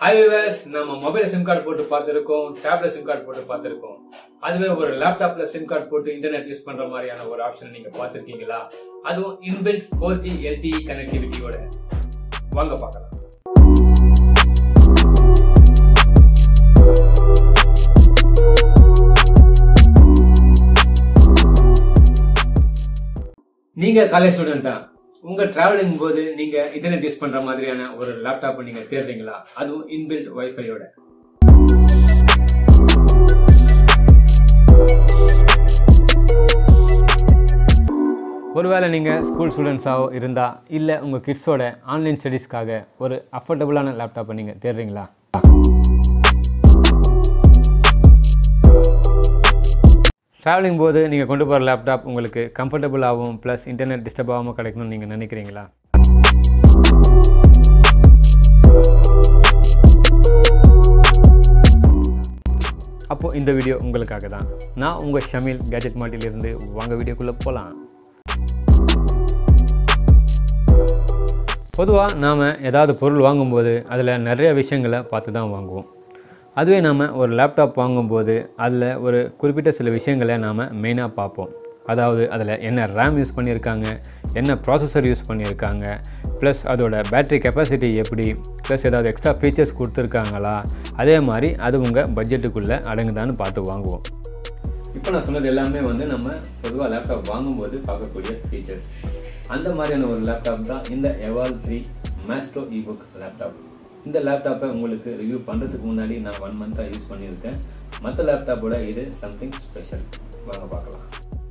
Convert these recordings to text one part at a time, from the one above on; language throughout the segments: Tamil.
ஐஓஎஸ் நம்ம மொபைல் சிம் கார்டு போட்டு பார்த்துருக்கோம் டேப்ல சிம் கார்டு போட்டு பார்த்துருக்கோம் அதுவே ஒரு லேப்டாப்ல சிம் கார்டு போட்டு இன்டர்நெட் யூஸ் பண்ற மாதிரியான ஒரு ஆப்ஷன் நீங்க பார்த்துருக்கீங்களா அதுவும் இன்பில்ட் ஃபோர் ஜி எல்டிஇ கனெக்டிவிட்டியோட வாங்க பார்க்கலாம் நீங்க காலேஜ் ஸ்டூடெண்டா உங்க டிராவலிங் போது நீங்க இன்டர்நெட் யூஸ் பண்ற மாதிரியான ஒரு லேப்டாப் நீங்க தேடுறீங்களா அதுவும் இன்பில்ட் வைஃபையோட ஒருவேளை நீங்கள் ஸ்கூல் ஸ்டூடெண்ட்ஸாக இருந்தால் இல்லை உங்கள் கிட்ஸோட ஆன்லைன் ஸ்டடீஸ்க்காக ஒரு அஃபோர்டபுளான லேப்டாப்பை நீங்கள் தேடுறீங்களா ட்ராவலிங் போது நீங்கள் கொண்டு போகிற லேப்டாப் உங்களுக்கு கம்ஃபர்டபுளாகவும் ப்ளஸ் இன்டர்நெட் டிஸ்டர்ப் ஆகாமல் கிடைக்கணும்னு நீங்கள் நினைக்கிறீங்களா அப்போது இந்த வீடியோ உங்களுக்காக தான் நான் உங்கள் ஷமீல் கேஜெட் மாட்டிலிருந்து வாங்க வீடியோக்குள்ளே போகலாம் பொதுவாக நாம் ஏதாவது பொருள் வாங்கும்போது அதில் நிறைய விஷயங்களை பார்த்து தான் வாங்குவோம் அதுவே நாம் ஒரு லேப்டாப் வாங்கும்போது அதில் ஒரு குறிப்பிட்ட சில விஷயங்களை நாம் மெயினாக பார்ப்போம் அதாவது அதில் என்ன ரேம் யூஸ் பண்ணியிருக்காங்க என்ன ப்ராசஸர் யூஸ் பண்ணியிருக்காங்க ப்ளஸ் அதோட பேட்ரி கெப்பாசிட்டி எப்படி ப்ளஸ் ஏதாவது எக்ஸ்ட்ரா ஃபீச்சர்ஸ் கொடுத்துருக்காங்களா அதே மாதிரி அது உங்கள் பட்ஜெட்டுக்குள்ளே அடங்குதான்னு பார்த்து வாங்குவோம் இப்போ நான் சொன்னது எல்லாமே வந்து நம்ம பொதுவாக லேப்டாப் வாங்கும்போது பார்க்கக்கூடிய ஃபீச்சர்ஸ் அந்த மாதிரியான ஒரு லேப்டாப் தான் இந்த எவால் த்ரீ மேஸ்ட்ரோ இபுக் லேப்டாப் இந்த லேப்டாப்பை உங்களுக்கு ரிவ்யூ பண்ணுறதுக்கு முன்னாடி நான் ஒன் மந்த்தாக யூஸ் பண்ணியிருக்கேன் மற்ற லேப்டாப்போட இது சம்திங் ஸ்பெஷல் வாங்க பார்க்கலாம்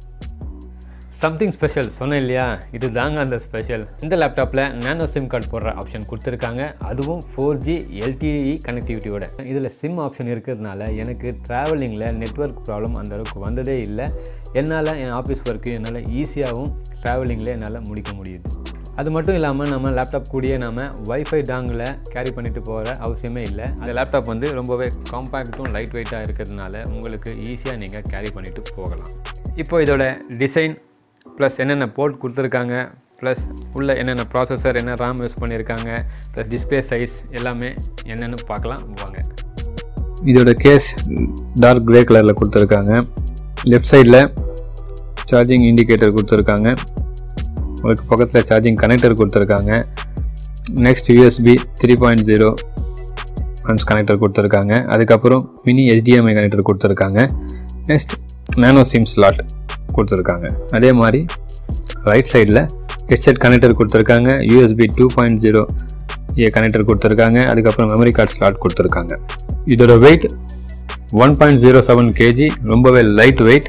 சம்திங் ஸ்பெஷல் சொன்னேன் இல்லையா இது தாங்க அந்த ஸ்பெஷல் இந்த லேப்டாப்பில் நேனோ சிம் கார்டு போடுற ஆப்ஷன் கொடுத்துருக்காங்க அதுவும் ஃபோர் ஜி எல்டிஇ கனெக்டிவிட்டியோட இதில் சிம் ஆப்ஷன் இருக்கிறதுனால எனக்கு ட்ராவலிங்கில் நெட்ஒர்க் ப்ராப்ளம் அந்த அளவுக்கு வந்ததே இல்லை என்னால் என் ஆஃபீஸ் ஒர்க்கு என்னால் ஈஸியாகவும் ட்ராவலிங்கில் என்னால் முடிக்க முடியுது அது மட்டும் இல்லாமல் நம்ம லேப்டாப் கூடயே நம்ம வைஃபை டாங்கில் கேரி பண்ணிட்டு போகிற அவசியமே இல்லை அந்த லேப்டாப் வந்து ரொம்பவே காம்பேக்ட்டும் லைட் வெயிட்டாக இருக்கிறதுனால உங்களுக்கு ஈஸியாக நீங்கள் கேரி பண்ணிட்டு போகலாம் இப்போ இதோட டிசைன் ப்ளஸ் என்னென்ன போர்ட் கொடுத்துருக்காங்க ப்ளஸ் உள்ள என்னென்ன ப்ராசஸர் என்ன ரேம் யூஸ் பண்ணியிருக்காங்க ப்ளஸ் டிஸ்பிளே சைஸ் எல்லாமே என்னென்னு பார்க்கலாம் வாங்க இதோட கேஸ் டார்க் கிரே கலரில் கொடுத்துருக்காங்க லெஃப்ட் சைடில் சார்ஜிங் இண்டிகேட்டர் கொடுத்துருக்காங்க அதுக்கு பக்கத்தில் சார்ஜிங் கனெக்டர் கொடுத்துருக்காங்க next USB three point zero ஆம்ஸ் கனெக்டர் கொடுத்துருக்காங்க அதுக்கப்புறம் மினி HDMI கனெக்டர் கொடுத்துருக்காங்க நெக்ஸ்ட் நேனோ சிம் ஸ்லாட் கொடுத்துருக்காங்க அதே மாதிரி ரைட் சைடில் ஹெட்செட் கனெக்டர் கொடுத்துருக்காங்க USB two point zero A connector கொடுத்துருக்காங்க அதுக்கப்புறம் மெமரி கார்டு ஸ்லாட் கொடுத்துருக்காங்க இதோட weight one point zero seven KG ரொம்பவே லைட் வெயிட்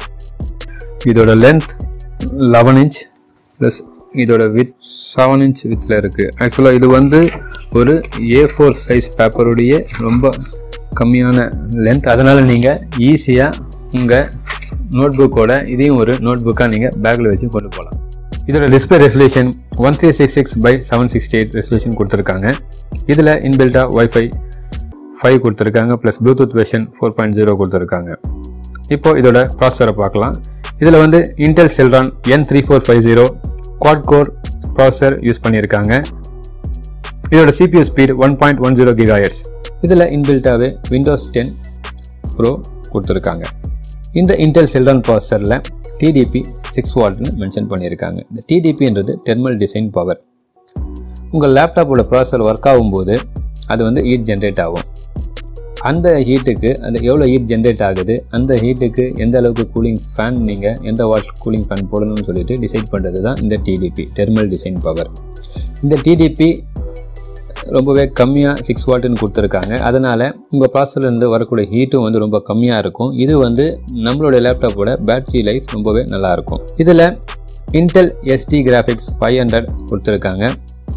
இதோட லென்த் லெவன் இன்ச் ப்ளஸ் இதோட வித் செவன் இன்ச் வித்தில் இருக்குது ஆக்சுவலாக இது வந்து ஒரு ஏ ஃபோர் சைஸ் பேப்பருடைய ரொம்ப கம்மியான லென்த் அதனால் நீங்கள் ஈஸியாக உங்கள் நோட் புக்கோட இதையும் ஒரு நோட் புக்காக நீங்கள் பேக்கில் வச்சு கொண்டு போகலாம் இதோட display resolution one three six six by seven sixty eight resolution கொடுத்துருக்காங்க இதில் இன்பில்ட்டாக ஒய்ஃபை ஃபைவ் கொடுத்துருக்காங்க plus bluetooth version four point zero கொடுத்துருக்காங்க இப்போ இதோட ப்ராசஸரை பார்க்கலாம் இதில் வந்து Intel Celeron N three four five zero quad core processor use பண்ணியிருக்காங்க இதோட CPU speed one point one zero gigahertz இதில் இன்பில்ட்டாகவே விண்டோஸ் டென் ப்ரோ கொடுத்துருக்காங்க இந்த இன்டெல் செல்ரான் ப்ராசஸரில் டிடிபி சிக்ஸ் வாட்னு மென்ஷன் பண்ணியிருக்காங்க இந்த டிடிபின்றது தெர்மல் டிசைன் பவர் உங்கள் லேப்டாப்போட ப்ராசஸர் ஒர்க் ஆகும்போது அது வந்து ஹீட் ஜென்ரேட் ஆகும் அந்த ஹீட்டுக்கு அந்த எவ்வளோ ஹீட் ஜென்ரேட் ஆகுது அந்த ஹீட்டுக்கு எந்த அளவுக்கு கூலிங் ஃபேன் நீங்கள் எந்த வாட் கூலிங் ஃபேன் போடணும்னு சொல்லிட்டு டிசைட் பண்ணுறது தான் இந்த டிடிபி தெர்மல் டிசைன் பவர் இந்த டிடிபி ரொம்பவே கம்மியாக சிக்ஸ் வாட்டுன்னு கொடுத்துருக்காங்க அதனால் உங்கள் ப்ராசஸர்லேருந்து வரக்கூடிய ஹீட்டும் வந்து ரொம்ப கம்மியாக இருக்கும் இது வந்து நம்மளோட லேப்டாப்போட பேட்டரி லைஃப் ரொம்பவே நல்லாயிருக்கும் இதில் Intel HD graphics five hundred கொடுத்துருக்காங்க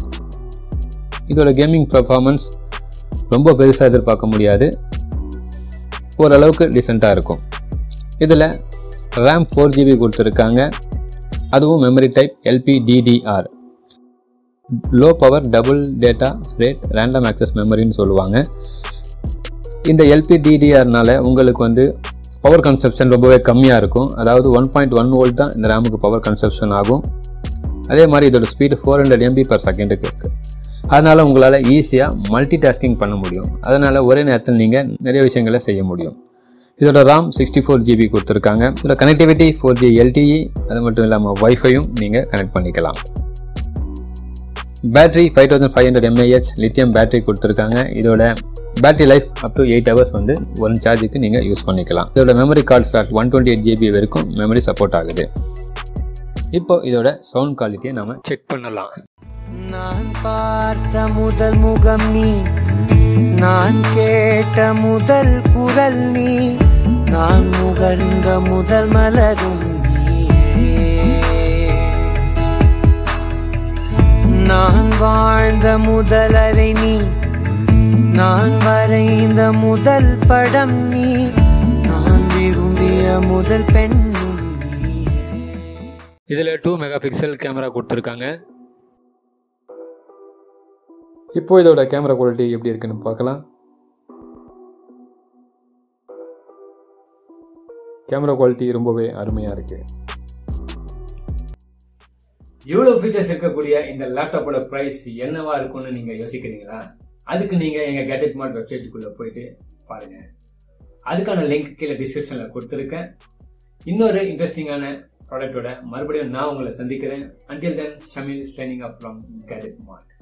இதோட கேமிங் பர்ஃபார்மன்ஸ் ரொம்ப பெருசாக எதிர்பார்க்க முடியாது ஓரளவுக்கு டீசெண்டாக இருக்கும் இதில் ரேம் ஃபோர் ஜிபி கொடுத்துருக்காங்க அதுவும் memory type LPDDR low power double data rate random access மெமரின்னு சொல்லுவாங்க இந்த எல்பிடிடிஆர்னால உங்களுக்கு வந்து பவர் கன்சப்ஷன் ரொம்பவே கம்மியாக இருக்கும் அதாவது ஒன் பாயிண்ட் ஒன் வோல்ட் தான் இந்த ரேமுக்கு பவர் கன்சப்ஷன் ஆகும் அதே மாதிரி இதோட speed four hundred MB per செகண்டுக்கு இருக்குது அதனால் உங்களால் ஈஸியாக மல்டி டாஸ்கிங் பண்ண முடியும் அதனால் ஒரே நேரத்தில் நீங்கள் நிறைய விஷயங்களை செய்ய முடியும் இதோட ராம் சிக்ஸ்டி ஃபோர் ஜிபி கொடுத்துருக்காங்க இதோட கனெக்டிவிட்டி ஃபோர் ஜி எல்டிஇ அது மட்டும் இல்லாமல் ஒய்ஃபையும் நீங்கள் கனெக்ட் பண்ணிக்கலாம் battery five thousand five hundred mAh lithium battery கொடுத்துருக்காங்க இதோட battery life up to eight hours வந்து ஒரு சார்ஜுக்கு நீங்கள் யூஸ் பண்ணிக்கலாம் இதோட memory card slot one twenty eight GB வரைக்கும் மெமரி சப்போர்ட் ஆகுது இப்போ இதோட சவுண்ட் குவாலிட்டியை நாம செக் பண்ணலாம் நான் பார்த்த முதல் முகம் நீ நான் கேட்ட முதல் குரல் நீ நான் முகர்ந்த முதல் மலரும் நீயே. நான் வாழ்ந்த முதல் அறை நீ நான் வரைந்த முதல் படம் நீ நான் விரும்பிய முதல் பெண்ணும் நீயே இதில் டூ மெகா பிக்சல் கேமரா கொடுத்துருக்காங்க இப்போ இதோட கேமரா குவாலிட்டி எப்படி இருக்குன்னு பார்க்கலாம் கேமரா குவாலிட்டி ரொம்பவே அருமையாக இருக்குது இவ்வளோ ஃபீச்சர்ஸ் இருக்கக்கூடிய இந்த லேப்டாப்போட ப்ரைஸ் என்னவா இருக்கும்னு நீங்கள் யோசிக்கிறீங்களா அதுக்கு நீங்கள் எங்கள் கேஜெட் மார்ட் வெப்சைட்டுக்குள்ளே போயிட்டு பாருங்கள் அதுக்கான லிங்க் கீழே டிஸ்கிரிப்ஷனில் கொடுத்துருக்கேன் இன்னொரு இன்ட்ரெஸ்டிங்கான ப்ராடக்ட்டோட மறுபடியும் நான் உங்களை சந்திக்கிறேன் until then Shamil signing up from Gadget mart